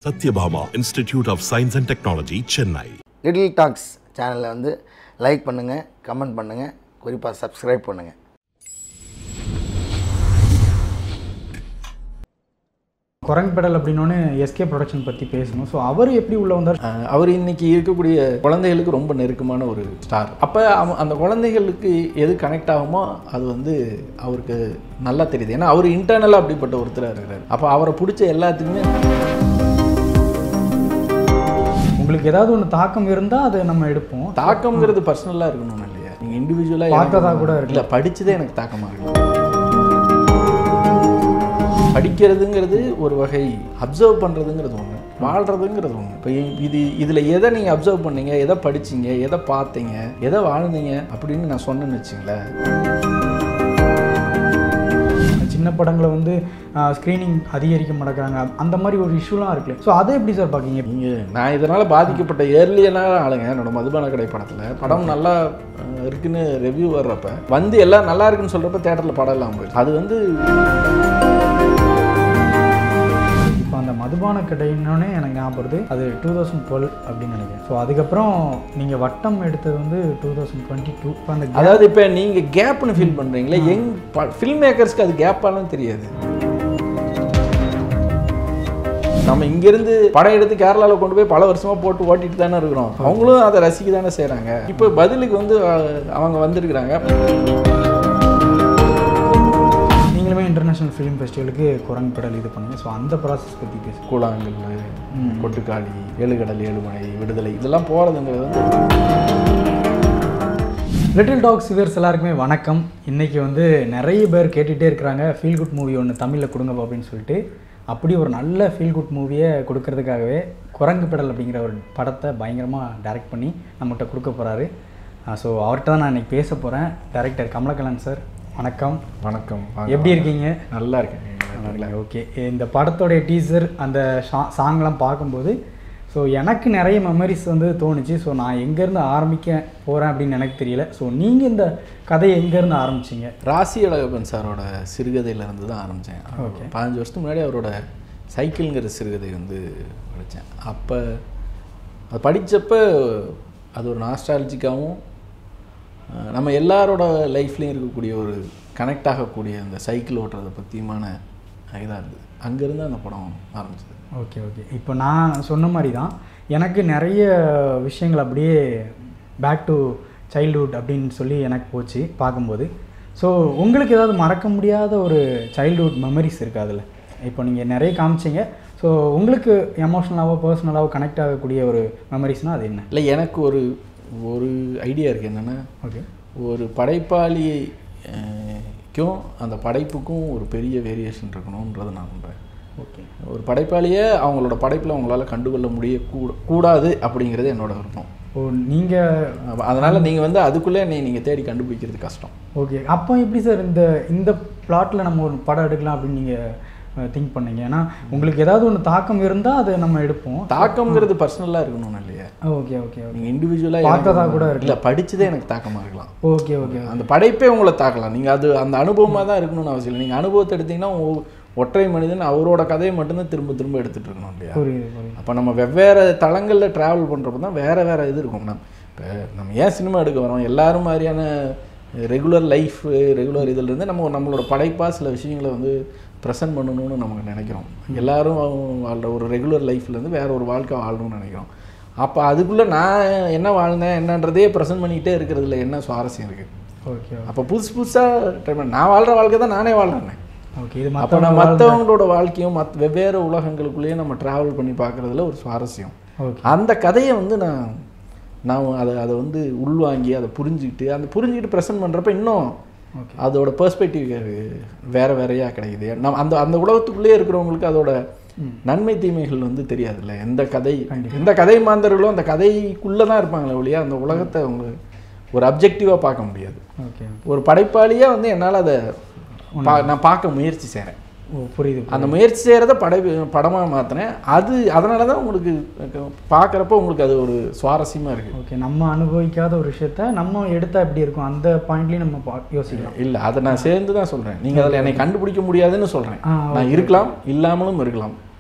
Satyabhama Institute of Science and Technology, Chennai. Little talks சேனலை வந்து like பண்ணுங்கள் comment பண்ணுங்கள் குறிப்பாக சப்ஸ்கிரைப் பண்ணுங்கள் குரங்பெடல் அப்படின்னோடனே எஸ்கே ப்ரொடக்ஷன் பற்றி பேசணும் ஸோ அவர் எப்படி உள்ள வந்தார் அஹ் அவர் இன்னைக்கு இருக்கக்கூடிய குழந்தைகளுக்கு ரொம்ப நெருக்கமான ஒரு ஸ்டார் அப்போ அந்த குழந்தைகளுக்கு எது கனெக்ட் ஆகுமோ அது வந்து அவருக்கு நல்லா தெரியுது ஏன்னா அவர் இன்டர்னலாக அப்படிப்பட்ட ஒருத்தராக இருக்கிறார் அப்போ அவரை பிடிச்ச எல்லாத்துக்குமே உங்களுக்கு ஏதாவது ஒன்று தாக்கம் இருந்தால் அதை நம்ம எடுப்போம் தாக்கம்ங்கிறது பர்சனலாக இருக்கணும் இல்லையா நீங்கள் இண்டிவிஜுவலாக பார்த்ததா கூட இருக்கு. இல்லை படிச்சதே எனக்கு தாக்கமாக இருக்கும் படிக்கிறதுங்கிறது ஒரு வகை அப்சர்வ் பண்ணுறதுங்கிறது ஒன்று வாழ்கிறதுங்கிறது ஒன்று இப்போ இது இதில் எதை நீங்கள் அப்சர்வ் பண்ணீங்க எதை படிச்சீங்க எதை பார்த்தீங்க எதை வாழ்ந்தீங்க அப்படின்னு நான் சொன்னேன்னு வச்சுங்களேன் சின்ன படங்களை வந்து ஸ்க்ரீனிங் அதிகரிக்க மாட்டேங்கிறாங்க அந்த மாதிரி ஒரு இஷ்யூலாம் இருக்குல்ல ஸோ அதை எப்படி சார் பார்க்கீங்க நீங்கள் நான் இதனால் பாதிக்கப்பட்ட ஏர்லியனான ஆளுங்க என்னோட மதுபான கடை படத்தில் படம் நல்லா அஹ், இருக்குன்னு ரிவ்யூ வர்றப்ப வந்து எல்லாம் நல்லா இருக்குன்னு சொல்கிறப்ப தேட்டரில் படம் இல்லாமல் போயிடுச்சு அது வந்து இப்போ அந்த மதுபான கடைன்னொடனே எனக்கு ஞாபகம் வருது அது டூ தௌசண்ட் டுவெல் அப்படின்னு நினைக்கிறேன் ஸோ அதுக்கப்புறம் நீங்கள் வட்டம் எடுத்தது வந்து டூ தௌசண்ட் டுவெண்ட்டி டூ இப்போ அந்த gap- அதாவது இப்போ நீங்கள் கேப்னு ஃபீல் பண்ணுறீங்களே எங் ஃபில்ம் மேக்கர்ஸ்க்கு அது கேப்பாலும் தெரியாது நம்ம இங்கேருந்து படம் எடுத்து கேரளாவில் கொண்டு போய் பல வருஷமாக போட்டு ஓட்டிட்டு தானே இருக்கிறோம் அவங்களும் அதை ரசிக்க தானே செய்கிறாங்க இப்போ பதிலுக்கு வந்து அஹ், அவங்க வந்திருக்கிறாங்க நீங்களுமே இன்டர்நேஷ்னல் ஃபிலிம் ஃபெஸ்டிவலுக்கு குரங்பெடல் இது பண்ணுங்க ஸோ அந்த ப்ராசஸ் பற்றி பேசுங்க கூழாங்கல் கொட்டுக்காளி ஏழுகடல் ஏழுமலை விடுதலை இதெல்லாம் போகிறதுங்கிறது வந்து லிட்டில் டாக்ஸ் வியர்ஸ் எல்லாருக்குமே வணக்கம் இன்றைக்கி வந்து நிறைய பேர் கேட்டுகிட்டே இருக்கிறாங்க ஃபீல் குட் மூவி ஒன்று தமிழில் கொடுங்க அப்படின்னு சொல்லிட்டு அப்படி ஒரு நல்ல ஃபீல் குட் மூவியை கொடுக்கறதுக்காகவே குரங்கு பெடல் அப்படிங்கிற ஒரு படத்தை பயங்கரமாக டைரக்ட் பண்ணி நம்மகிட்ட கொடுக்க போகிறாரு ஸோ அவர்கிட்ட தான் நான் இன்றைக்கி பேச போகிறேன் டைரக்டர் கமலக்கலன் சார் வணக்கம் வணக்கம் வாங்க, எப்படி வாங்க. இருக்கீங்க நல்லா இருக்கேன் ஓகே இந்த படத்தோடைய டீசர் அந்த ஷா சாங்லாம் பார்க்கும்போது ஸோ எனக்கு நிறைய மெமரிஸ் வந்து தோணுச்சு ஸோ நான் எங்கேருந்து ஆரம்பிக்க போகிறேன் அப்படின்னு எனக்கு தெரியல ஸோ நீங்கள் இந்த கதையை எங்கேருந்து ஆரம்பிச்சிங்க ராசி அழகப்பன் சாரோட சிறுகதையிலேருந்து தான் ஆரம்பித்தேன் Okay. பதினஞ்சு வருஷத்துக்கு முன்னாடி அவரோட சைக்கிள்ங்கிற சிறுகதை வந்து படித்தேன் அப்போ அது படித்தப்ப அது ஒரு நாஸ்டாலஜிக்காகவும் நம்ம எல்லாரோட லைஃப்லேயும் இருக்கக்கூடிய ஒரு கனெக்ட் ஆகக்கூடிய அந்த சைக்கிள் ஓட்டுறதை பற்றியுமான இதாக இருந்தது அங்கேருந்து அந்த படம் ஆரம்பிச்சது ஓகே ஓகே இப்போ நான் சொன்ன மாதிரி தான் எனக்கு நிறைய விஷயங்கள் அப்படியே பேக் டு சைல்ட்ஹுட் அப்படின்னு சொல்லி எனக்கு போச்சு பார்க்கும்போது ஸோ உங்களுக்கு ஏதாவது மறக்க முடியாத ஒரு சைல்ட்ஹுட் மெமரிஸ் இருக்குது அதில் இப்போ நீங்கள் நிறைய காமிச்சீங்க ஸோ உங்களுக்கு எமோஷ்னலாவோ பர்சனலாவோ கனெக்ட் ஆகக்கூடிய ஒரு மெமரிஸ்னால் அது என்ன இல்லை எனக்கு ஒரு ஒரு ஐடியா இருக்குது என்னென்னா ஓகே ஒரு படைப்பாளிக்கும் அந்த படைப்புக்கும் ஒரு பெரிய வேரியேஷன் இருக்கணுன்றதை நான் நம்புறேன் ஓகே ஒரு படைப்பாளியை அவங்களோட படைப்பில் அவங்களால கண்டுகொள்ள முடிய கூட கூடாது அப்படிங்கிறது என்னோட விருப்பம் ஓ நீங்கள் அப்ப அதனால நீங்கள் வந்து அதுக்குள்ளே நீ நீங்கள் தேடி கண்டுபிடிக்கிறது கஷ்டம் ஓகே அப்போ எப்படி சார் இந்த இந்த பிளாட்டில் நம்ம ஒரு படம் எடுக்கலாம் அப்படின்னு நீங்கள் திங்க் பண்ணீங்க ஏன்னா உங்களுக்கு ஏதாவது ஒன்று தாக்கம் இருந்தால் அதை நம்ம எடுப்போம் தாக்கம்ங்கிறது பர்சனலாக இருக்கணும் இல்லையா ஓகே ஓகே ஓகே நீங்கள் இண்டிவிஜுவலாக பார்த்ததா கூட இருக்கு. இல்லை படிச்சதே எனக்கு தாக்கமாக இருக்கலாம் ஓகே ஓகே அந்த படைப்பே உங்களை தாக்கலாம் நீங்கள் அது அந்த அனுபவமாக தான் இருக்கணும்னு அவசியம் இல்லை நீங்கள் அனுபவத்தை எடுத்தீங்கன்னா ஒ- ஒற்றை மனிதன் அவரோட கதையை மட்டும்தான் திரும்ப திரும்ப எடுத்துகிட்டு இருக்கணும் இல்லையா புரியுது புரியுது அப்போ நம்ம வெவ்வேறு தளங்களில் ட்ராவல் பண்ணுறப்ப தான் வேறு வேறு இது இருக்கும் நம்ம இப்போ நம்ம ஏன் சினிமா எடுக்க வரோம் எல்லாரும் மாதிரியான ரெகுலர் லைஃப் ரெகுலர் இதிலிருந்து நம்ம நம்மளோட படைப்பாக சில விஷயங்களை வந்து ப்ரெசென்ட் பண்ணணும்னு நமக்கு நினைக்கிறோம் எல்லாரும் வாழ்கிற ஒரு ரெகுலர் லைஃப்லேருந்து வேற ஒரு வாழ்க்கை வாழணும்னு நினைக்கிறோம் அப்போ அதுக்குள்ளே நான் என்ன வாழ்ந்தேன் என்னன்றதே ப்ரெசென்ட் பண்ணிக்கிட்டே இருக்கிறதுல என்ன சுவாரஸ்யம் இருக்குது ஓகே அப்போ புதுசு புதுசாக ட்ரை பண்ண நான் வாழ்கிற வாழ்க்கை தான் நானே வாழ்கிறேன் ஓகே இது அப்போ மற்ற நான் மற்றவங்களோட வாழ்க்கையும் மத் வெவ்வேறு உலகங்களுக்குள்ளேயே நம்ம ட்ராவல் பண்ணி பார்க்குறதுல ஒரு சுவாரஸ்யம் ஓகே அந்த கதையை வந்து நான் நான் அதை அதை வந்து உள்வாங்கி அதை புரிஞ்சுக்கிட்டு அந்த புரிஞ்சுக்கிட்டு ப்ரெசென்ட் பண்ணுறப்ப இன்னும் ஓகே அதோட பெர்ஸ்பெக்டிவ் வேறு வேறையாக கிடைக்குது நம்ம அந்த அந்த உலகத்துக்குள்ளேயே இருக்கிறவங்களுக்கு அதோட நன்மை தீமைகள் வந்து தெரியாதுல்ல எந்த கதை எந்த கதை மாந்தர்களும் அந்த கதைக்குள்ளே தான் இருப்பாங்களே ஒழிய அந்த உலகத்தை அவங்க ஒரு அப்ஜெக்டிவாக பார்க்க முடியாது ஓகே ஒரு படைப்பாளியாக வந்து என்னால் அதை பா நான் பார்க்க முயற்சி செய்கிறேன் ஓ புரியுது அந்த முயற்சி செய்கிறத படை படமாக மாற்றினேன் அது அதனால தான் உங்களுக்கு பார்க்குறப்ப உங்களுக்கு அது ஒரு சுவாரஸ்யமாக இருக்குது ஓகே நம்ம அனுபவிக்காத ஒரு விஷயத்த நம்ம எடுத்தா எப்படி இருக்கும் அந்த பாயிண்ட்லேயும் நம்ம பா- யோசிக்கலாம் இல்லை அதை நான் சேர்ந்து தான் சொல்கிறேன் நீங்கள் அதில் என்னை கண்டுபிடிக்க முடியாதுன்னு சொல்கிறேன் ஆ, நான் இருக்கலாம் இல்லாமலும் இருக்கலாம்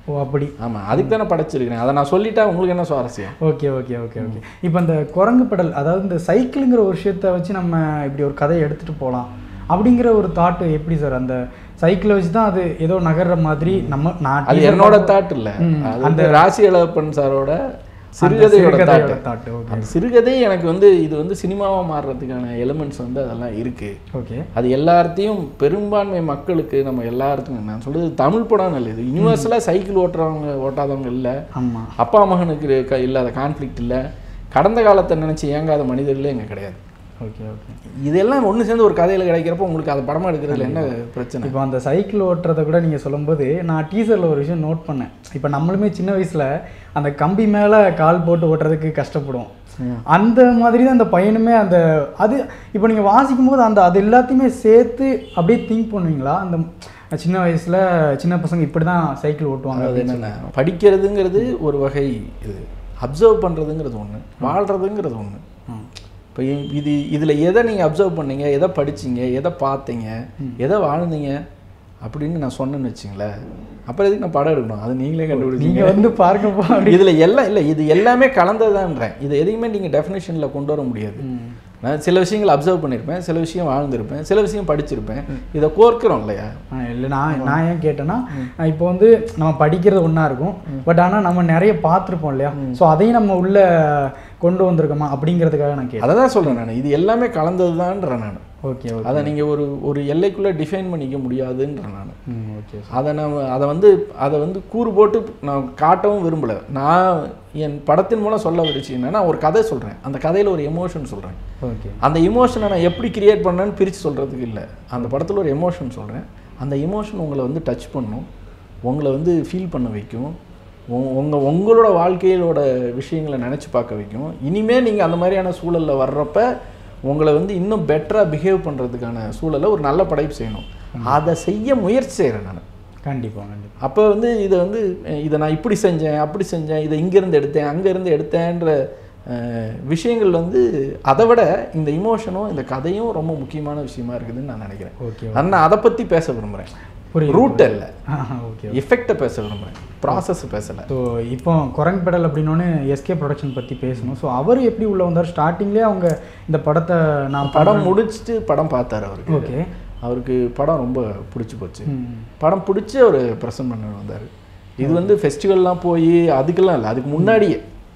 ஓ அப்படி ஆமாம் அதுக்கு தானே படைச்சிருக்கிறேன் அதை நான் சொல்லிட்டா உங்களுக்கு என்ன சுவாரஸ்யம் ஓகே ஓகே ஓகே ஓகே இப்போ இந்த குரங்கு பெடல் அதாவது இந்த சைக்கிளுங்கிற ஒரு விஷயத்த வச்சு நம்ம இப்படி ஒரு கதையை எடுத்துகிட்டு போகலாம் அப்படிங்கிற ஒரு தாட்டு எப்படி சார் அந்த சைக்கிளை வச்சு தான் அது ஏதோ நகர்ற மாதிரி நம்ம நான் அது teaser என்னோட பார்க்கும்- தாட் இல்லை ம், அது வந்து ராசி இளவப்பன் சாரோட அந்த சிறுகதையோட சிறுகதையோட தாட் thought, okay. அந்த சிறுகதை எனக்கு வந்து இது வந்து சினிமாவாக மாறுறதுக்கான எலிமெண்ட்ஸ் வந்து அதெல்லாம் இருக்கு ஓகே அது எல்லாத்தையும் பெரும்பான்மை மக்களுக்கு நம்ம எல்லாத்துக்கும் நான் சொல்றது தமிழ் படம் இல்லை இது யூனிவர்சலாக சைக்கிள் ஓட்டுறவங்க ஓட்டாதவங்க இல்லை ஆமாம் அப்பா மகனுக்கு இருக்க இல்லாத கான்ஃப்ளிக்ட் இல்லை கடந்த காலத்தை நினச்சி ஏங்காத மனிதர்களே இங்கே கிடையாது ஓகே ஓகே இதெல்லாம் ஒன்று சேர்ந்து ஒரு கதையில் கிடைக்கிறப்போ உங்களுக்கு அதை படமாக எடுக்கிறதுல என்ன பிரச்சனை இப்போ அந்த சைக்கிள் ஓட்டுறத கூட நீங்கள் சொல்லும்போது நான் டீசரில் ஒரு விஷயம் நோட் பண்ணேன் இப்போ நம்மளுமே சின்ன வயசில் அந்த கம்பி மேலே கால் போட்டு ஓட்டுறதுக்கு கஷ்டப்படுவோம் அந்த மாதிரி தான் அந்த பையனுமே அந்த அது இப்போ நீங்கள் வாசிக்கும் போது அந்த அது எல்லாத்தையுமே சேர்த்து அப்படியே திங்க் பண்ணுவீங்களா அந்த சின்ன வயசில் சின்ன பசங்க இப்படி தான் சைக்கிள் ஓட்டுவாங்க அதாவது என்னென்ன படிக்கிறதுங்கிறது ஒரு வகை இது அப்சர்வ் பண்ணுறதுங்கிறது ஒன்று வாழ்கிறதுங்கிறது ஒன்று இப்போ இது இதில் எதை நீங்கள் அப்சர்வ் பண்ணீங்க எதை படிச்சீங்க எதை பார்த்தீங்க எதை வாழ்ந்தீங்க அப்படின்னு நான் சொன்னேன்னு வச்சுங்களேன் அப்புறம் எதுக்கு நான் படம் எடுக்கணும் அது நீங்களே கண்டுபிடிச்சீங்க நீங்கள் வந்து பார்க்க போ அப்படி இதில் எல்லாம் இல்லை இது எல்லாமே கலந்ததான்றேன் இது எதையுமே நீங்கள் டெஃபினேஷனில் கொண்டு வர முடியாது நான் சில விஷயங்கள் அப்சர்வ் பண்ணியிருப்பேன் சில விஷயம் வாழ்ந்திருப்பேன் சில விஷயம் படிச்சிருப்பேன் இதை கோர்க்கிறோம் இல்லையா இல்லை நான் நான் ஏன் கேட்டேன்னா இப்போ வந்து நம்ம படிக்கிறது ஒன்றா இருக்கும் பட் ஆனால் நம்ம நிறைய பார்த்துருப்போம் இல்லையா ஸோ அதையும் நம்ம உள்ள கொண்டு வந்திருக்கோமா அப்படிங்கிறதுக்காக நான் கேட்டேன் அதை தான் சொல்கிறேன் நான் இது எல்லாமே கலந்தது தான்றேன் நான் ஓகே ஓகே அதை நீங்கள் ஒரு ஒரு எல்லைக்குள்ளே டிஃபைன் பண்ணிக்க முடியாதுன்றேன் நான் ம் ஓகே அதை நான் அதை வந்து அதை வந்து கூறு போட்டு நான் காட்டவும் விரும்பலை நான் என் படத்தின் மூலம் சொல்ல ஒரு விஷயம் என்னன்னா ஒரு கதை சொல்கிறேன் அந்த கதையில் ஒரு எமோஷன் சொல்கிறேன் ஓகே அந்த இமோஷனை நான் எப்படி கிரியேட் பண்ணேன்னு பிரித்து சொல்கிறதுக்கு இல்லை அந்த படத்தில் ஒரு எமோஷன் சொல்கிறேன் அந்த எமோஷன் உங்களை வந்து டச் பண்ணும் உங்களை வந்து ஃபீல் பண்ண வைக்கும் உங்க- உங்க உங்களோட வாழ்க்கையிலோட விஷயங்களை நினச்சி பார்க்க வைக்கும் இனிமேல் நீங்கள் அந்த மாதிரியான சூழலில் வர்றப்ப உங்களை வந்து இன்னும் பெட்டராக பிஹேவ் பண்ணுறதுக்கான சூழலை ஒரு நல்ல படைப்பு செய்யணும் அதை செய்ய முயற்சி செய்கிறேன் நான் கண்டிப்பாக கண்டிப்பாக அப்போ வந்து இதை வந்து அஹ், இதை நான் இப்படி செஞ்சேன் அப்படி செஞ்சேன் இதை இங்கேருந்து எடுத்தேன் அங்கேருந்து எடுத்தேன்ற அஹ், விஷயங்கள் வந்து அதை விட இந்த இமோஷனும் இந்த கதையும் ரொம்ப முக்கியமான விஷயமா இருக்குதுன்னு நான் நினைக்கிறேன் ஓகே ஆனால் நான் அதை பற்றி பேச விரும்புகிறேன் புரியுது ரூட் இல்லை ஓகே எஃபெக்டை பேச விரும்புகிறேன் ப்ராசஸ் பேசலை ஸோ இப்போ குரங்கு பெடல் அப்படின்னோன்னு எஸ்கே ப்ரொடக்ஷன் பற்றி பேசணும் ஸோ அவர் எப்படி உள்ள வந்தார் ஸ்டார்டிங்லேயே அவங்க இந்த படத்தை நான் படம் முடிச்சுட்டு படம் பார்த்தாரு அவருக்கு ஓகே அவருக்கு படம் ரொம்ப பிடிச்சி போச்சு ம் படம் பிடிச்சி அவர் ப்ரெசன்ட் பண்ண வந்தார் இது வந்து ஃபெஸ்டிவல்லாம் போய் அதுக்கெல்லாம் இல்லை அதுக்கு முன்னாடியே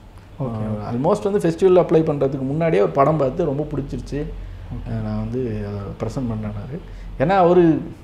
ஆல்மோஸ்ட் வந்து ஃபெஸ்டிவல் அப்ளை பண்ணுறதுக்கு முன்னாடியே ஒரு படம் பார்த்து ரொம்ப பிடிச்சிருச்சு அஹ் நான் வந்து அதை ப்ரெசன்ட் பண்ணேனாரு ஏன்னா அவர்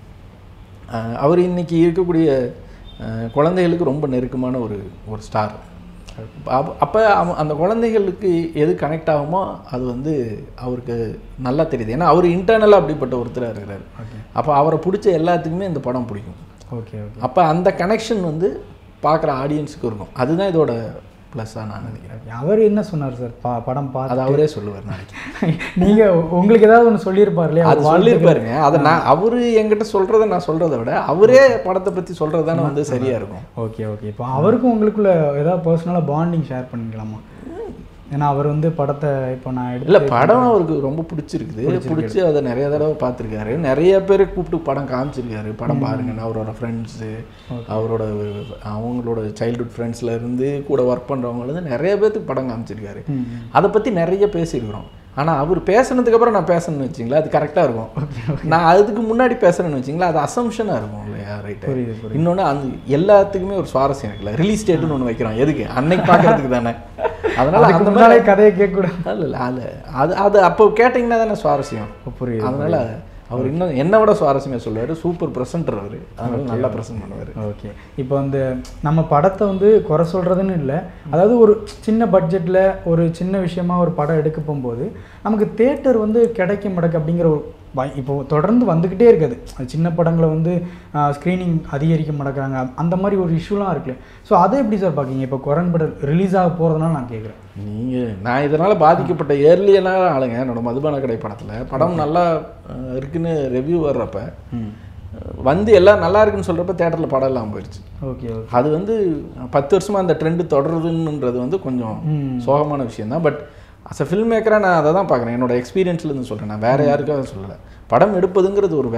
அவர் இன்னைக்கு இருக்கக்கூடிய அஹ், குழந்தைகளுக்கு ரொம்ப நெருக்கமான ஒரு ஒரு ஸ்டார் அப்போ அந்த குழந்தைகளுக்கு எது கனெக்ட் ஆகுமோ அது வந்து அவருக்கு நல்லா தெரியுது ஏன்னா அவர் இன்டர்னலாக அப்படிப்பட்ட ஒருத்தராக இருக்கிறார் அப்போ அவரை பிடிச்ச எல்லாத்துக்குமே இந்த படம் பிடிக்கும் ஓகே ஓகே அப்போ அந்த கனெக்ஷன் வந்து பார்க்குற ஆடியன்ஸுக்கு இருக்கும் அதுதான் இதோட ப்ளஸ்ஸாக நான் நினைக்கிறேன் அவர் என்ன சொன்னார் சார் பா படம் பார்த்து அது அவரே சொல்லுவார் நாளைக்கு நீங்கள் உங்களுக்கு ஏதாவது ஒன்று சொல்லியிருப்பார் இல்லையா அது சொல்லியிருப்பாருங்க அதை நான் அவர் என்கிட்ட சொல்கிறத நான் சொல்கிறத விட அவரே படத்தை பற்றி சொல்கிறது தானே வந்து சரியாக இருக்கும் ஓகே ஓகே இப்போ அவருக்கும் உங்களுக்குள்ள ஏதாவது பர்சனலாக பாண்டிங் ஷேர் பண்ணிக்கலாமா ஏன்னா அவர் வந்து படத்தை இப்போ நான் இல்லை எடுத்து படம் அவருக்கு ரொம்ப பிடிச்சிருக்குது பிடிச்சி அதை நிறைய தடவை பார்த்துருக்காரு நிறைய பேர் கூப்பிட்டு படம் காமிச்சிருக்காரு படம் பாருங்கன்னு அவரோட ஃப்ரெண்ட்ஸு அவரோட அவங்களோட சைல்ட்ஹுட் ஃப்ரெண்ட்ஸ்ல இருந்து கூட ஒர்க் பண்ணுறவங்க நிறைய பேர்த்துக்கு படம் காமிச்சிருக்காரு அதை பற்றி நிறைய பேசியிருக்கிறோம் ஆனால் அவர் பேசுனதுக்கு அப்புறம் நான் பேசணும்னு வச்சிங்களா அது கரெக்டாக இருக்கும் நான் அதுக்கு முன்னாடி பேசுறேன்னு வச்சிங்களா அது அசம்ஷனாக இருக்கும் இல்லையா ரைட்டு புரியுது, புரியுது. இன்னொன்று அந்த எல்லாத்துக்குமே ஒரு சுவாரஸ்யம் இருக்குல்ல ரிலீஸ் டேட்டுன்னு ஒன்று வைக்கிறோம் எதுக்கு அன்னைக்கு பார்க்கறதுக்கு தானே அதனால அதுக்கு அந்த முன்னாலே மாதிரி கதையை கேட்கக்கூடாது இல்ல இல்ல அது அது அது அப்போ கேட்டிங்கன்னா தானே சுவாரஸ்யம் புரியுது அதனால அவர் இன்னும் என்னை விட சுவாரஸ்யமா சொல்லுவார் சூப்பர் ப்ரெசென்டர் அவர் அதனால நல்லா ப்ரெசென்ட் பண்ணுவார் ஓகே இப்போ வந்து நம்ம படத்தை வந்து குறை சொல்கிறதுன்னு இல்லை அதாவது ஒரு சின்ன பட்ஜெட்டில் ஒரு சின்ன விஷயமா ஒரு படம் எடுக்க போகும்போது நமக்கு தேட்டர் வந்து கிடைக்க மாட்டேக்கு அப்படிங்கிற ஒரு பய- இப்போ தொடர்ந்து வந்துக்கிட்டே இருக்குது அது சின்ன படங்களை வந்து ஸ்க்ரீனிங் அதிகரிக்க மாட்டேங்கிறாங்க அந்த மாதிரி ஒரு இஷ்யூலாம் இருக்குல்ல ஸோ அதை எப்படி சார் பார்க்கீங்க இப்போ குரன் படம் ரிலீஸ் ஆக போகிறதுனால நான் கேட்குறேன் நீங்க நான் இதனால பாதிக்கப்பட்ட ஏர்லியனாக ஆளுங்க என்னோட மதுபான கடை படத்துல படம் நல்லா அஹ், இருக்குன்னு ரிவ்யூ வர்றப்ப அஹ், வந்து எல்லாம் நல்லா இருக்குன்னு சொல்றப்ப தேட்டர்ல படம் இல்லாமல் போயிடுச்சு ஓகே ஓகே அது வந்து பத்து வருஷமா அந்த ட்ரெண்டு தொடருதுன்னுன்றது வந்து கொஞ்சம் சோகமான விஷயம் தான் பட் அஸ் அ ஃபில்ம் மேக்கராக நான் அதை தான் பார்க்குறேன் என்னோட எக்ஸ்பீரியன்ஸ்லேருந்து சொல்கிறேன் நான் வேறு யாருக்காக சொல்லலை படம் எடுப்பதுங்கிறது ஒரு வேலை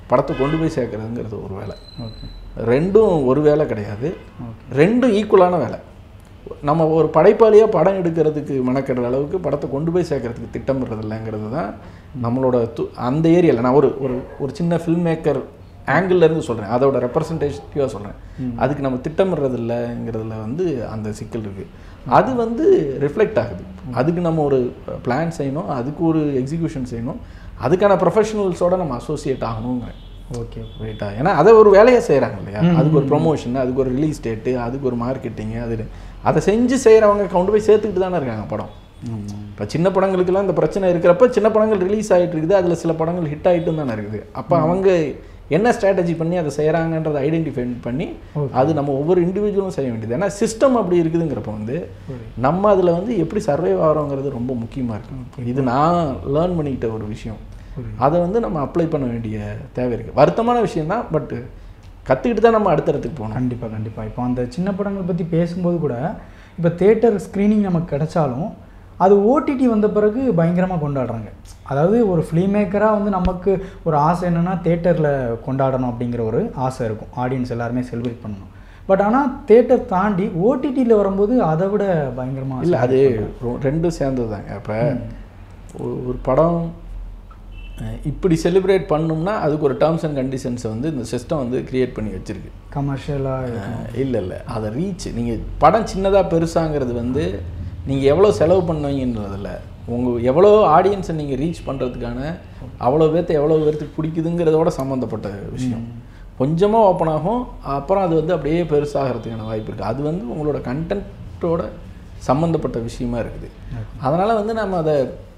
படத்தை கொண்டு போய் சேர்க்கறதுங்கிறது ஒரு வேலை ஓகே ரெண்டும் ஒரு வேலை கிடையாது ரெண்டும் ஈக்குவலான வேலை நம்ம ஒரு படைப்பாளியாக படம் எடுக்கிறதுக்கு மெனக்கெடுற அளவுக்கு படத்தை கொண்டு போய் சேர்க்கறதுக்கு திட்டமிடுறது இல்லைங்கிறது தான் நம்மளோட து அந்த ஏரியாவில் நான் ஒரு ஒரு ஒரு சின்ன ஃபில்ம் மேக்கர் இருந்து சொல்கிறேன் அதோட ரெப்ரசன்டேட்டிவாக சொல்கிறேன் அதுக்கு நம்ம திட்டமிடுறது இல்லைங்கிறதுல வந்து அந்த சிக்கல் இருக்குது அது வந்து ரிஃப்ளெக்ட் ஆகுது அதுக்கு நம்ம ஒரு பிளான் செய்யணும் அதுக்கு ஒரு எக்ஸிக்யூஷன் செய்யணும் அதுக்கான ப்ரொஃபஷனல்ஸோட நம்ம அசோசியேட் ஆகணுங்கிறேன் ஓகே ரைட்டா ஏன்னா அதை ஒரு வேலையை செய்கிறாங்க இல்லையா அதுக்கு ஒரு ப்ரொமோஷன் அதுக்கு ஒரு ரிலீஸ் டேட்டு அதுக்கு ஒரு மார்க்கெட்டிங்கு அது அதை செஞ்சு செய்கிறவங்க கொண்டு போய் சேர்த்துக்கிட்டு தானே இருக்காங்க படம் இப்போ சின்ன படங்களுக்கெல்லாம் இந்த பிரச்சனை இருக்கிறப்ப சின்ன படங்கள் ரிலீஸ் ஆகிட்டு இருக்குது அதில் சில படங்கள் ஹிட் ஆகிட்டும் தானே இருக்குது அப்போ அவங்க என்ன ஸ்ட்ராட்டஜி பண்ணி அதை செய்கிறாங்கன்றதை ஐடென்டிஃபை பண்ணி அது நம்ம ஒவ்வொரு இண்டிவிஜுவலும் செய்ய வேண்டியது ஏன்னா சிஸ்டம் அப்படி இருக்குதுங்கிறப்ப வந்து நம்ம அதில் வந்து எப்படி சர்வைவ் ஆகிறோங்கிறது ரொம்ப முக்கியமாக இருக்கு இது நான் லேர்ன் பண்ணிக்கிட்ட ஒரு விஷயம் அதை வந்து நம்ம அப்ளை பண்ண வேண்டிய தேவை இருக்குது வருத்தமான விஷயம் தான் பட்டு கற்றுக்கிட்டு தான் நம்ம அடுத்த இடத்துக்கு போகணும் கண்டிப்பாக கண்டிப்பாக இப்போ அந்த சின்ன படங்கள் பற்றி பேசும்போது கூட இப்போ தேட்டர் ஸ்க்ரீனிங் நமக்கு கிடைச்சாலும் அது ஓடிடி வந்த பிறகு பயங்கரமாக கொண்டாடுறாங்க அதாவது ஒரு ஃபிலிம் மேக்கராக வந்து நமக்கு ஒரு ஆசை என்னென்னா தேட்டரில் கொண்டாடணும் அப்படிங்கிற ஒரு ஆசை இருக்கும் ஆடியன்ஸ் எல்லாருமே செலிப்ரேட் பண்ணணும் பட் ஆனால் தேட்டர் தாண்டி ஓடிடியில் வரும்போது அதை விட பயங்கரமாக இல்லை அது ரொ- ரெண்டும் சேர்ந்தது தாங்க இப்போ ஒரு படம் அஹ், இப்படி செலிப்ரேட் பண்ணோம்னா அதுக்கு ஒரு டேர்ம்ஸ் அண்ட் கண்டிஷன்ஸை வந்து இந்த சிஸ்டம் வந்து கிரியேட் பண்ணி வச்சிருக்கு கமர்ஷியலாக இல்லை இல்லை அதை ரீச் நீங்கள் படம் சின்னதாக பெருசாங்கிறது வந்து நீங்கள் எவ்வளோ செலவு பண்ணுவீங்கன்றதில்ல உங்கள் எவ்வளோ ஆடியன்ஸை நீங்கள் ரீச் பண்ணுறதுக்கான அவ்வளோ பேர்த்த எவ்வளோ பேர்த்துக்கு பிடிக்குதுங்கிறதோட சம்மந்தப்பட்ட விஷயம் கொஞ்சமாக ஓப்பன் ஆகும் அப்புறம் அது வந்து அப்படியே பெருசாகிறதுக்கான வாய்ப்பு இருக்குது அது வந்து உங்களோட கண்டென்ட்டோட சம்மந்தப்பட்ட விஷயமா இருக்குது அதனால் வந்து நம்ம அதை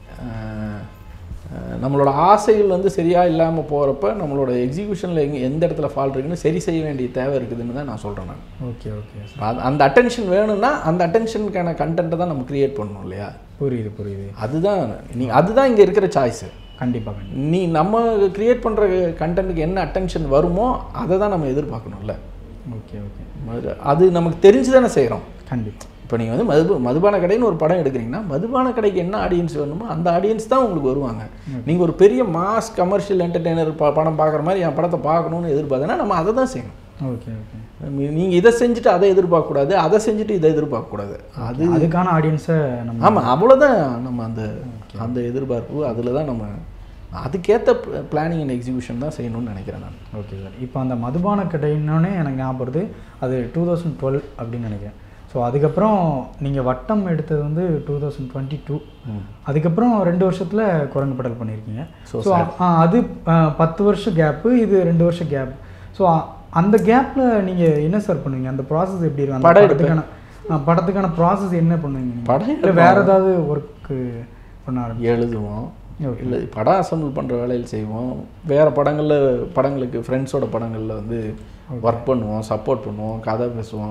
அஹ், அஹ், நம்மளோட ஆசைகள் வந்து சரியாக இல்லாமல் போகிறப்ப நம்மளோட எக்ஸிக்யூஷனில் எங்கே எந்த இடத்துல ஃபால்ட் இருக்குன்னு சரி செய்ய வேண்டிய தேவை இருக்குதுன்னு தான் நான் சொல்கிறேன் நான் ஓகே ஓகே அது- அந்த அட்டென்ஷன் வேணும்னா அந்த அட்டென்ஷனுக்கான கண்டென்ட்டை தான் நம்ம கிரியேட் பண்ணணும் இல்லையா புரியுது புரியுது அதுதான் நீ அதுதான் இங்கே இருக்கிற சாய்ஸு கண்டிப்பாக கண்டிப்பாக நீ நம்ம கிரியேட் பண்ணுற கண்டென்ட்டுக்கு என்ன அட்டென்ஷன் வருமோ அதை தான் நம்ம எதிர்பார்க்கணும்ல ஓகே ஓகே அது- அது நமக்கு தெரிஞ்சு தானே செய்கிறோம் கண்டிப்பாக இப்போ நீங்கள் வந்து மது மதுபான கடைன்னு ஒரு படம் எடுக்கிறீங்கன்னா மதுபான கடைக்கு என்ன ஆடியன்ஸ் வேணுமோ அந்த ஆடியன்ஸ் தான் உங்களுக்கு வருவாங்க நீங்கள் ஒரு பெரிய மாஸ் கமர்ஷியல் என்டர்டெய்னர் படம் பார்க்குற மாதிரி என் படத்தை பார்க்கணும்னு எதிர்பார்த்தனா நம்ம அதை தான் செய்யணும் ஓகே ஓகே நீங்கள் இதை செஞ்சுட்டு அதை எதிர்பார்க்கக்கூடாது அதை செஞ்சுட்டு இதை எதிர்பார்க்கக்கூடாது அது அதுக்கான ஆடியன்ஸை நம்ம ஆமாம் அவ்வளோதான் நம்ம அந்த அந்த எதிர்பார்ப்பு அதில் தான் நம்ம அதுக்கேற்ற பிளானிங் அண்ட் எக்ஸிகியூஷன் தான் செய்யணும்னு நினைக்கிறேன் நான் ஓகே சார் இப்போ அந்த மதுபான கடைன்னொன்னே எனக்கு ஞாபகம் வருது அது டூ தௌசண்ட் டுவெல் அப்படின்னு நினைக்கிறேன் ஸோ அதுக்கப்புறம் நீங்கள் வட்டம் எடுத்தது வந்து டூ தௌசண்ட் டுவெண்ட்டி டூ அதுக்கப்புறம் ரெண்டு வருஷத்தில் குரங்கு படல் பண்ணியிருக்கீங்க So ஸோ அது ஆ, பத்து வருஷம் கேப்பு இது ரெண்டு வருஷம் கேப் ஸோ அந்த கேப்பில் நீங்கள் என்ன சார் பண்ணுவீங்க அந்த ப்ராசஸ் எப்படி இருக்கும் அந்த படம் படத்துக்கான ஆ, படத்துக்கான ப்ராசஸ் என்ன பண்ணுவீங்க நீங்க? படம் இல்லை வேறு ஏதாவது ஒர்க்கு பண்ண ஆரம்பி எழுதுவோம் Okay. இல்லை படம் அசம்பிள் பண்ணுற வேலையில் செய்வோம் வேறு படங்களில் படங்களுக்கு ஃப்ரெண்ட்ஸோட படங்களில் வந்து ஒர்க் பண்ணுவோம் சப்போர்ட் பண்ணுவோம் கதை பேசுவோம்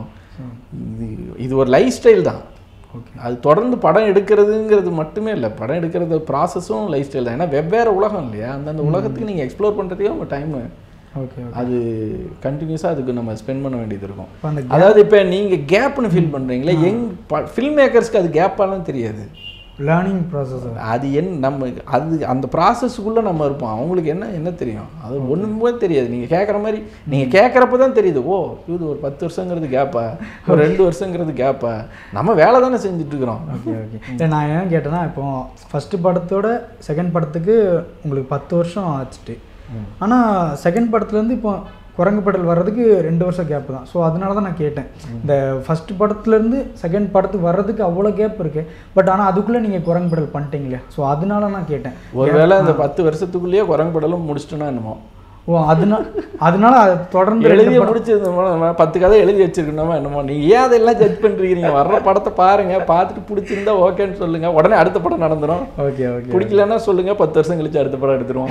இது இது ஒரு லைஃப் ஸ்டைல் தான் அது தொடர்ந்து படம் எடுக்கிறதுங்கிறது மட்டுமே இல்லை படம் எடுக்கிறது ப்ராசஸும் லைஃப் ஸ்டைல் தான் ஏன்னா வெவ்வேறு உலகம் இல்லையா அந்தந்த உலகத்துக்கு நீங்கள் எக்ஸ்ப்ளோர் பண்ணுறதுக்கே உங்கள் டைமு ஓகே அது கண்டினியூஸாக அதுக்கு நம்ம ஸ்பெண்ட் பண்ண வேண்டியது இருக்கும் இப்போ அந்த அதாவது இப்போ நீங்கள் கேப்னு ஃபீல் பண்ணுறீங்களே யங் ஃபில்ம் மேக்கர்ஸ்க்கு அது கேப்பாலாம் தெரியாது லேர்னிங் ப்ராசஸ் அது என் நம்ம அது அந்த ப்ராசஸ்க்குள்ளே நம்ம இருப்போம் அவங்களுக்கு என்ன என்ன தெரியும் அது ஒன்றுமே தெரியாது நீங்கள் கேட்குற மாதிரி நீங்கள் கேட்குறப்ப தான் தெரியுது ஓ இது ஒரு பத்து வருஷங்கிறது கேப்பா ஒரு ரெண்டு வருஷங்கிறது கேப்பா நம்ம வேலை தானே செஞ்சுட்டு இருக்கிறோம் ஓகே ஓகே இல்லை நான் ஏன் கேட்டேன்னா இப்போ ஃபஸ்ட்டு படத்தோட செகண்ட் படத்துக்கு உங்களுக்கு பத்து வருஷம் ஆச்சுட்டு ஆனால் செகண்ட் படத்துலேருந்து இப்போ குரங்கு படல் வர்றதுக்கு ரெண்டு வருஷம் கேப் தான் ஸோ அதனால தான் நான் கேட்டேன் இந்த ஃபர்ஸ்ட் படத்துலேருந்து செகண்ட் படத்துக்கு வர்றதுக்கு அவ்வளோ கேப் இருக்கு பட் ஆனால் அதுக்குள்ளே நீங்கள் குரங்கு படல் பண்ணிட்டீங்க இல்லையா ஸோ அதனால நான் கேட்டேன் ஒருவேளை இந்த பத்து வருஷத்துக்குள்ளேயே குரங்கு படலும் முடிச்சிட்டோன்னா என்னமோ ஓ அதனால அதனால அது தொடர்ந்து ரெண்டு எழுதி படம் முடிச்சிருந்தோமா பத்து கதை எழுதி வச்சிருக்கணுமா என்னமோ நீங்கள் ஏன் அதெல்லாம் ஜட்ஜ் பண்ணுறீங்க வர்ற படத்தை பாருங்க பார்த்துட்டு பிடிச்சிருந்தா ஓகேன்னு சொல்லுங்க உடனே அடுத்த படம் நடந்துடும் ஓகே ஓகே பிடிக்கலன்னா சொல்லுங்க பத்து வருஷம் கழிச்சு அடுத்த படம் எடுத்துருவோம்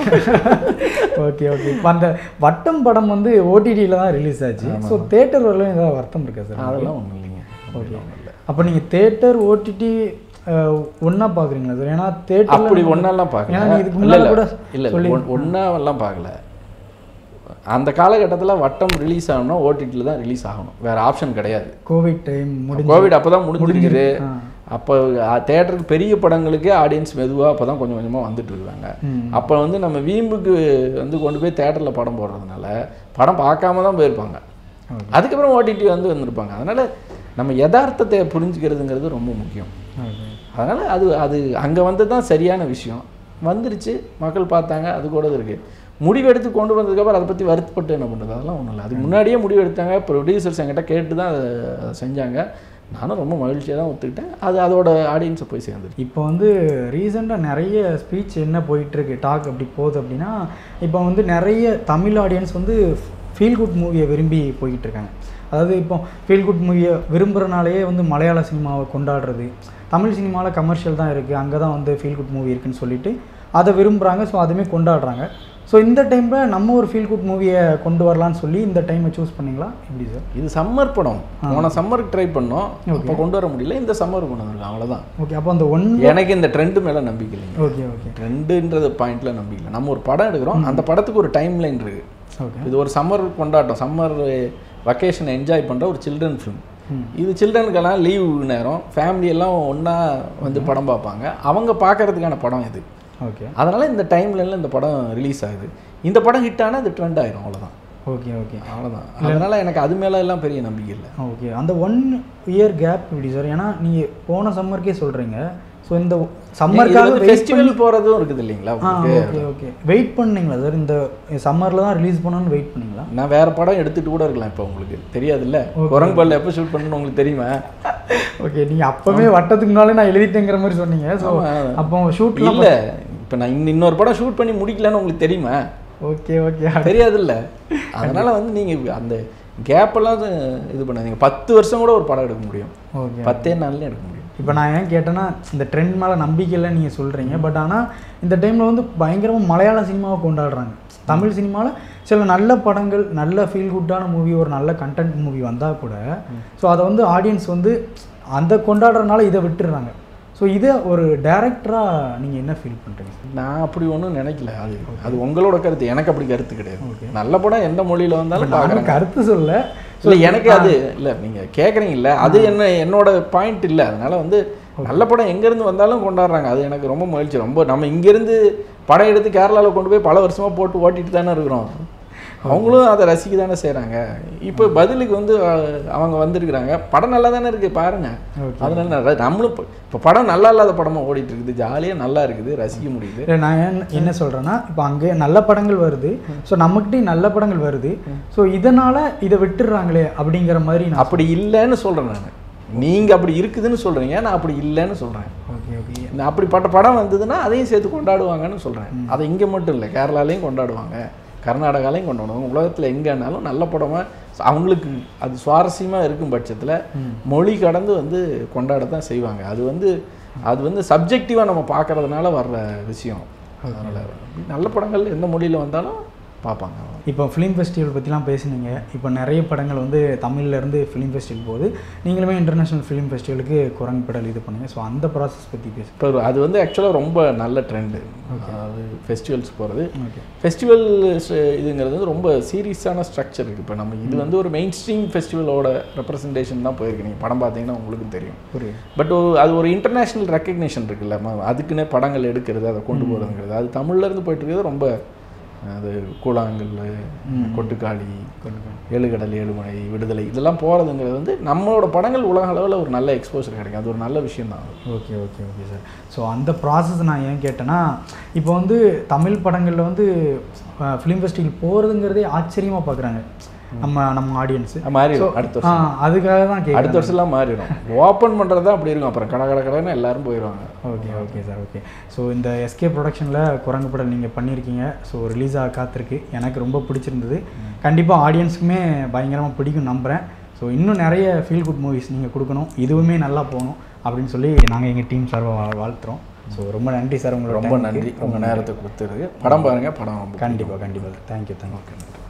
ஓகே ஓகே இப்போ அந்த வட்டம் படம் வந்து ஓடிடியில் தான் ரிலீஸ் ஆச்சு ஸோ தேட்டர் வரலாம் ஏதாவது வருத்தம் இருக்கா சார் அதெல்லாம் ஒன்றும் இல்லைங்க ஓகே அப்போ நீங்கள் தேட்டர் ஓடிடி ஒன்றா பார்க்குறீங்களா சார் ஏன்னா தேட்டர் அப்படி ஒன்னாலாம் பார்க்கல ஏன்னா நீ இதுக்கு இல்ல, முன்னாடி இல்ல. கூட இல்ல இல்ல ஒன்- ஒண்ணாவெல்லாம் பார்க்கல அந்த காலகட்டத்தில் வட்டம் ரிலீஸ் ஆகணும் ஓடிடியில் தான் ரிலீஸ் ஆகணும் வேற ஆப்ஷன் கிடையாது கோவிட் டைம் முடிஞ்சு கோவிட் அப்போ தான் முடிஞ்சிருக்குது ஆ. அப்போ தேட்டருக்கு பெரிய படங்களுக்கே ஆடியன்ஸ் மெதுவாக அப்போ தான் கொஞ்சம் கொஞ்சமாக வந்துட்டு இருக்காங்க அப்போ வந்து நம்ம வீம்புக்கு வந்து கொண்டு போய் தேட்டரில் படம் போடுறதுனால படம் பார்க்காம தான் போயிருப்பாங்க அதுக்கப்புறம் ஓடிடி வந்து வந்திருப்பாங்க அதனால் நம்ம யதார்த்தத்தை புரிஞ்சுக்கிறதுங்கிறது ரொம்ப முக்கியம் அதனால் அது அது அங்கே வந்து தான் சரியான விஷயம் வந்துருச்சு மக்கள் பார்த்தாங்க அது கூட இருக்குது முடிவெடுத்து கொண்டு வந்ததுக்கப்புறம் அதை பற்றி வருத்தப்பட்டு என்ன பண்ணுறது அதெல்லாம் ஒன்றும் இல்லை அதுக்கு முன்னாடியே முடிவு எடுத்தாங்க ப்ரொடியூசர்ஸ் என்கிட்ட கேட்டு தான் அதை அதை செஞ்சாங்க நானும் ரொம்ப மகிழ்ச்சியாக தான் ஒத்துக்கிட்டேன் அது அதோட ஆடியன்ஸை போய் சேர்ந்துருச்சு இப்போ வந்து ரீசெண்டாக நிறைய ஸ்பீச் என்ன போயிட்டுருக்கு டாக் அப்படி போகுது அப்படின்னா இப்போ வந்து நிறைய தமிழ் ஆடியன்ஸ் வந்து ஃபீல் குட் மூவியை விரும்பி போய்கிட்டு இருக்காங்க அதாவது இப்போ ஃபீல் குட் மூவியை விரும்புகிறனாலேயே வந்து மலையாள சினிமாவை கொண்டாடுறது தமிழ் சினிமாவில் கமர்ஷியல் தான் இருக்குது அங்கே தான் வந்து ஃபீல் குட் மூவி இருக்குன்னு சொல்லிட்டு அதை விரும்புகிறாங்க ஸோ அதுவுமே கொண்டாடுறாங்க ஸோ இந்த டைமில் நம்ம ஒரு ஃபீல் குட் மூவியை கொண்டு வரலான்னு சொல்லி இந்த டைமை சூஸ் பண்ணீங்களா எப்படி சார் இது சம்மர் படம் போன சம்மருக்கு ட்ரை பண்ணோம் அப்போ கொண்டு வர முடியல இந்த சம்மர் கொண்டு வந்திருக்கோம் அவ்வளோதான் ஓகே அப்போ அந்த ஒன் எனக்கு இந்த ட்ரெண்டு மேலே நம்பிக்கை இல்லைங்க ஓகே ஓகே ட்ரெண்டுன்றது பாயிண்ட்ல நம்பிக்கை இல்லை நம்ம ஒரு படம் எடுக்கிறோம் அந்த படத்துக்கு ஒரு டைம் லைன் இருக்கு ஓகே இது ஒரு சம்மர் கொண்டாட்டம் சம்மர் வெக்கேஷனை என்ஜாய் பண்ணுற ஒரு சில்ட்ரன் ஃபிலிம் இது சில்ட்ரனுக்கெல்லாம் லீவ் நேரம் ஃபேமிலி எல்லாம் ஒன்றா வந்து படம் பார்ப்பாங்க அவங்க பார்க்கறதுக்கான படம் இது ஓகே அதனால் இந்த டைம்ல இந்த படம் ரிலீஸ் ஆகுது இந்த படம் ஹிட் ஆனால் அது ட்ரெண்ட் ஆயிரும் அவ்வளோதான் ஓகே ஓகே அவ்வளோதான் அதனால் எனக்கு அது மேலே எல்லாம் பெரிய நம்பிக்கை இல்லை ஓகே அந்த ஒன் இயர் கேப் இப்படி சார் ஏன்னா நீங்கள் போன சம்மருக்கே சொல்கிறீங்க ஸோ இந்த சம்மருக்காக வெயிட் ஃபெஸ்டிவல் போகிறதும் இருக்குது இல்லைங்களா ஆ உங்களுக்கு ஓகே ஓகே வெயிட் பண்ணீங்களா சார் இந்த சம்மரில் தான் ரிலீஸ் பண்ணணும்னு வெயிட் பண்ணீங்களா நான் வேற படம் எடுத்துட்டு கூட இருக்கலாம் இப்போ உங்களுக்கு தெரியாதுல்ல குரங்கு பல்ல எப்போ ஷூட் பண்ணணும்னு உங்களுக்கு தெரியுமா ஓகே நீங்கள் அப்போவே வட்டத்துக்கு முன்னாலே நான் எழுதிட்டேங்கிற மாதிரி சொன்னீங்க ஸோ ஆமா. அப்போ ஷூட்லாம் இல்ல இப்போ நான் இன்னும் இன்னொரு படம் ஷூட் பண்ணி முடிக்கலன்னு உங்களுக்கு தெரியுமா ஓகே ஓகே தெரியாதுல்ல அதனால வந்து நீங்க அந்த கேப்பெல்லாம் இது பண்ணாதீங்க பத்து வருஷம் கூட ஒரு படம் எடுக்க முடியும் ஓகே பத்தே நாள்ல எடுக்க முடியும் இப்போ நான் ஏன் கேட்டேன்னா இந்த ட்ரெண்ட் மேலே நம்பிக்கை இல்லை நீங்கள் சொல்கிறீங்க பட் ஆனால் இந்த டைமில் வந்து பயங்கரமாக மலையாள சினிமாவை கொண்டாடுறாங்க தமிழ் சினிமாவில் சில நல்ல படங்கள் நல்ல ஃபீல் குட்டான மூவி ஒரு நல்ல கண்டென்ட் மூவி வந்தால் கூட ஸோ அதை வந்து ஆடியன்ஸ் வந்து அந்த கொண்டாடுறதுனால இதை விட்டுடுறாங்க ஸோ இதை ஒரு டேரக்டராக நீங்கள் என்ன ஃபீல் பண்ணுறீங்க நான் அப்படி ஒன்றும் நினைக்கல அது அது உங்களோட கருத்து எனக்கு அப்படி கருத்து கிடையாது நல்ல படம் எந்த மொழியில வந்தாலும் நானும் பார்க்குறேன் கருத்து சொல்ல இல்லை எனக்கு அது இல்லை நீங்கள் கேட்குறீங்கல்ல அது என்ன என்னோட பாயிண்ட் இல்லை அதனால வந்து நல்ல படம் எங்கேருந்து வந்தாலும் கொண்டாடுறாங்க அது எனக்கு ரொம்ப மகிழ்ச்சி ரொம்ப நம்ம இங்கேருந்து படம் எடுத்து கேரளாவில் கொண்டு போய் பல வருஷமாக போட்டு ஓட்டிட்டு தானே இருக்கிறோம் அவங்களும் அதை ரசிக்க தானே செய்கிறாங்க இப்போ பதிலுக்கு வந்து அஹ், அவங்க வந்திருக்கிறாங்க படம் நல்லா தானே இருக்குது பாருங்க அதனால நான் நம்மளும் இப்போ இப்போ படம் நல்லா இல்லாத படமாக ஓடிட்டு இருக்குது ஜாலியாக நல்லா இருக்குது ரசிக்க முடியுது இல்லை நான் என்ன என்ன சொல்கிறேன்னா இப்போ அங்கே நல்ல படங்கள் வருது ஸோ நம்மக்கிட்டே நல்ல படங்கள் வருது ஸோ இதனால் இதை விட்டுடுறாங்களே அப்படிங்கிற மாதிரி நான் அப்படி இல்லைன்னு சொல்கிறேன் நான் நீங்கள் அப்படி இருக்குதுன்னு சொல்கிறீங்க நான் அப்படி இல்லைன்னு சொல்கிறேன் ஓகே ஓகே இந்த அப்படிப்பட்ட படம் வந்ததுன்னா அதையும் சேர்த்து கொண்டாடுவாங்கன்னு சொல்கிறேன் அதை இங்கே மட்டும் இல்லை கேரளாலையும் கொண்டாடுவாங்க கர்நாடகாலையும் கொண்டாடுவாங்க உலகத்தில் எங்கேனாலும் நல்ல படமாக அவங்களுக்கு அது சுவாரஸ்யமாக இருக்கும் பட்சத்தில் மொழி கடந்து வந்து கொண்டாட தான் செய்வாங்க அது வந்து அது வந்து சப்ஜெக்டிவாக நம்ம பார்க்கறதுனால வர்ற விஷயம் அதனால் நல்ல படங்கள் எந்த மொழியில் வந்தாலும் பார்ப்பாங்க இப்போ ஃபிலிம் ஃபெஸ்டிவல் பற்றிலாம் பேசுனீங்க இப்போ நிறைய படங்கள் வந்து தமிழ்ல இருந்து ஃபிலிம் ஃபெஸ்டிவல் போகுது நீங்களுமே இன்டர்நேஷ்னல் ஃபிலிம் ஃபெஸ்டிவலுக்கு குரங்கு படல் இது பண்ணுங்க ஸோ அந்த ப்ராசஸ் பற்றி பேசு இப்போ அது வந்து ஆக்சுவலாக ரொம்ப நல்ல ட்ரெண்டு அதாவது ஃபெஸ்டிவல்ஸ் போகிறது ஓகே ஃபெஸ்டிவல் இதுங்கிறது வந்து ரொம்ப சீரியஸான ஸ்ட்ரக்சர் இருக்குது இப்போ நம்ம இது வந்து ஒரு மெயின் ஸ்ட்ரீம் ஃபெஸ்டிவலோட ரெப்ரசன்டேஷன் தான் போயிருக்கு நீங்கள் படம் பார்த்தீங்கன்னா உங்களுக்கும் தெரியும் புரியுது பட் அது ஒரு இன்டர்நேஷ்னல் ரெக்கக்னேஷன் இருக்குல்ல ம- அதுக்குன்னே படங்கள் எடுக்கிறது அதை கொண்டு போகிறதுங்கிறது அது தமிழ்ல இருந்து போயிட்டு இருக்கிறது ரொம்ப அது கூழாங்கல் கொட்டுக்காளி ஏழுகடல் ஏழுமலை விடுதலை இதெல்லாம் போகிறதுங்கிறது வந்து நம்மளோட படங்கள் உலக அளவில் ஒரு நல்ல எக்ஸ்போசர் கிடைக்கும் அது ஒரு நல்ல விஷயம் தான் okay okay okay sir so அந்த ப்ராசஸ் நான் ஏன் கேட்டேன்னா இப்போ வந்து தமிழ் படங்களில் வந்து ஃபிலிம் ஃபெஸ்டிவல் போகிறதுங்கிறதே ஆச்சரியமாக பார்க்குறாங்க நம்ம நம்ம ஆடியன்ஸு மாறிடும் அடுத்த ஆ வருஷம் அதுக்காக தான் அடுத்த கேட்குறேன் வருஷம்லாம் மாறிடும் ஓப்பன் பண்ணுறது தான் அப்படி இருக்கும் அப்புறம் கடை கடை கடைன்னு எல்லாரும் போயிடுவாங்க okay okay sir okay so இந்த எஸ்கே ப்ரொடக்ஷனில் குரங்கு படம் நீங்கள் பண்ணியிருக்கீங்க ஸோ ரிலீஸ் ஆக காத்திருக்கு எனக்கு ரொம்ப பிடிச்சிருந்தது கண்டிப்பாக ஆடியன்ஸுக்குமே பயங்கரமாக பிடிக்கும் நம்புகிறேன் ஸோ இன்னும் நிறைய ஃபீல் குட் மூவிஸ் நீங்கள் கொடுக்கணும் இதுவுமே நல்லா போகணும் அப்படின்னு சொல்லி நாங்கள் எங்கள் டீம் சார்பாக வாழ்த்துறோம் ஸோ ரொம்ப நன்றி சார் உங்களோட ரொம்ப time க்கு. நன்றி உங்கள் நேரத்தை கொடுத்துருக்கு படம் பாருங்கள் படம் ரொம்ப கண்டிப்பாக கண்டிப்பாக தேங்க்யூ தேங்க்யூ